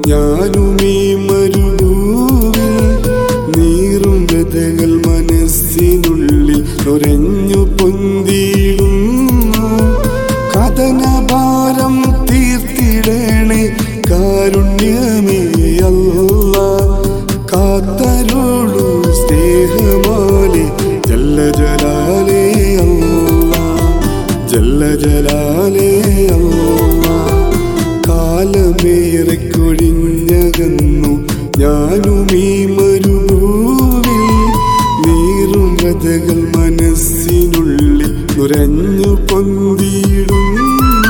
ഞാനും ഈ മരുഭൂവിൽ നീറും വ്യതകൾ മനസ്സിനുള്ളിൽ നുരഞ്ഞു പൊന്തിയിടുന്നു കഥനഭാരം തീർത്തിടണേ കാരുണ്യമേ അല്ല കാത്തരുളു സ്നേഹമാലെ ജല്ല ജലാലേ അല്ല ജല്ല ജലാലേ അല്ല കാലമേറെ കൊഴിഞ്ഞകന്നു ഞാനും ഈ മരുഭൂവിൽ നീറും കഥകൾ മനസ്സിനുള്ളിൽ നുരഞ്ഞു പൊന്തിയിടുന്നു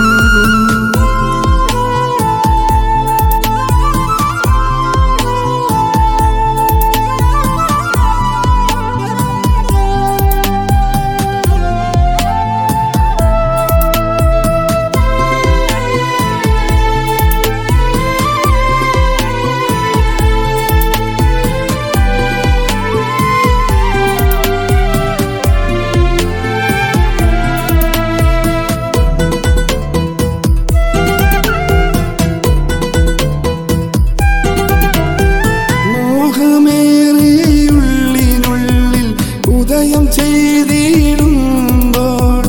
മോഹമേറിയുള്ളിനുള്ളിൽ ഉദയം ചെയ്തിടുമ്പോൾ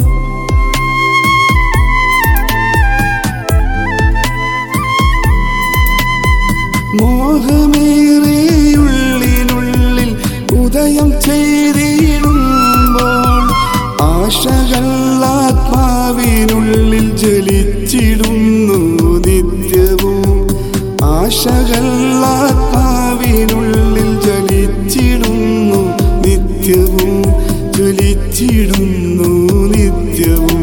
മോഹമേറിയുള്ളിനുള്ളിൽ ഉദയം ചെയ്തിടുമ്പോൾ ആശകൾ ആത്മാവിനുള്ളിൽ ജലിച്ചിടുന്നു നിത്യവും ആശകൾ ആത്മാവിനുള്ളിൽ ജലിച്ചിടുന്നു നിത്യവും ജ്വലിച്ചിടുന്നു നിത്യവും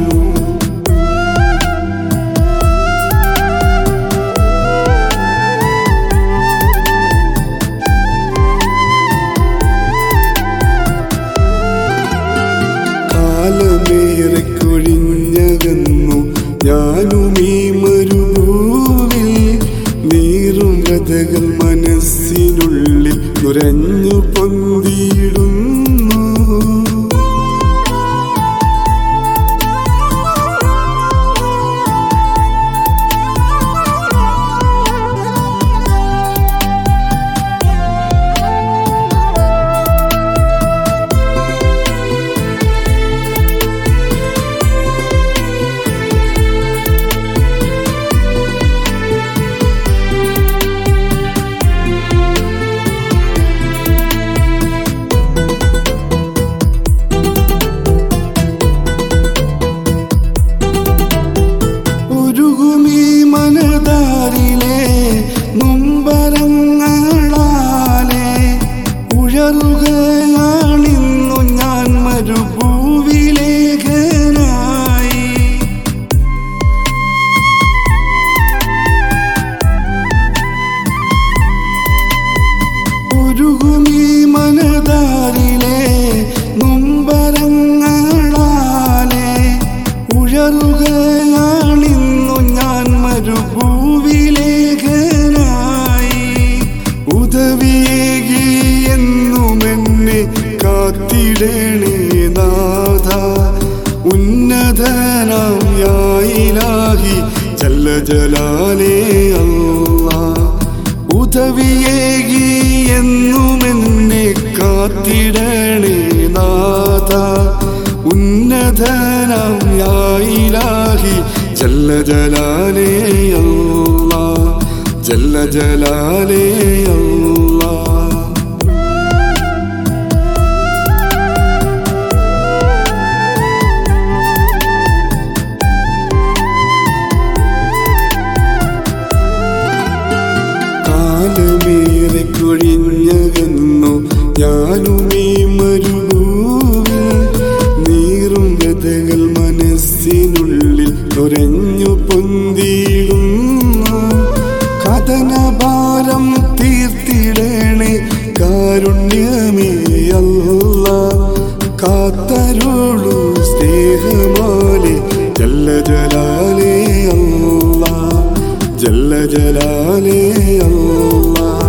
കാലമേറെ കൊഴിഞ്ഞകന്നു ഞാനും ഈ മരുഭൂവിൽ നീറും കഥകൾ മനസ്സിനുള്ളിൽ നുരഞ്ഞു പൊന്തിയിടുന്നു ഉരുകുമീ മനതാരിലെ നൊമ്പരങ്ങളാലെ ഉഴറുകയാണിന്നു ഞാൻ മരുഭൂവിലേഖനായി ഉരുകുമീ മനതാരിലെ നൊമ്പരങ്ങളാലെ ഉഴറുകയാണിന്നു ഞാൻ മരുഭൂവിലേഖനായി ഉദവിയേകി എന്നുമെന്നെ കാത്തിടണേ നാഥ ഉന്നതനാം യായിലാഹി ജല്ല ജലാലേ അല്ലാ ഉദവിയേകി എന്നുമെന്നെ കാത്തിടണേ നാഥ ഉന്നതനാം യായിലാഹി ജല്ല ജലാലേ അല്ലാ ജല്ല ജലാലേ അല്ലാ കാലമേറെ കൊഴിഞ്ഞകന്നു ഞാനും ഈ മരുഭൂവിൽ നീറും കഥകൾ മനസ്സിനുള്ളിൽ നുരഞ്ഞു പൊന്തിയിടുന്നു കഥനഭാരം തീർത്തിടണേ കാരുണ്യമേ അല്ല കാത്തരുളു സ്നേഹമാലെ ജല്ല ജലാലേ അല്ലാ ജല്ല ജലാലേ അല്ലാ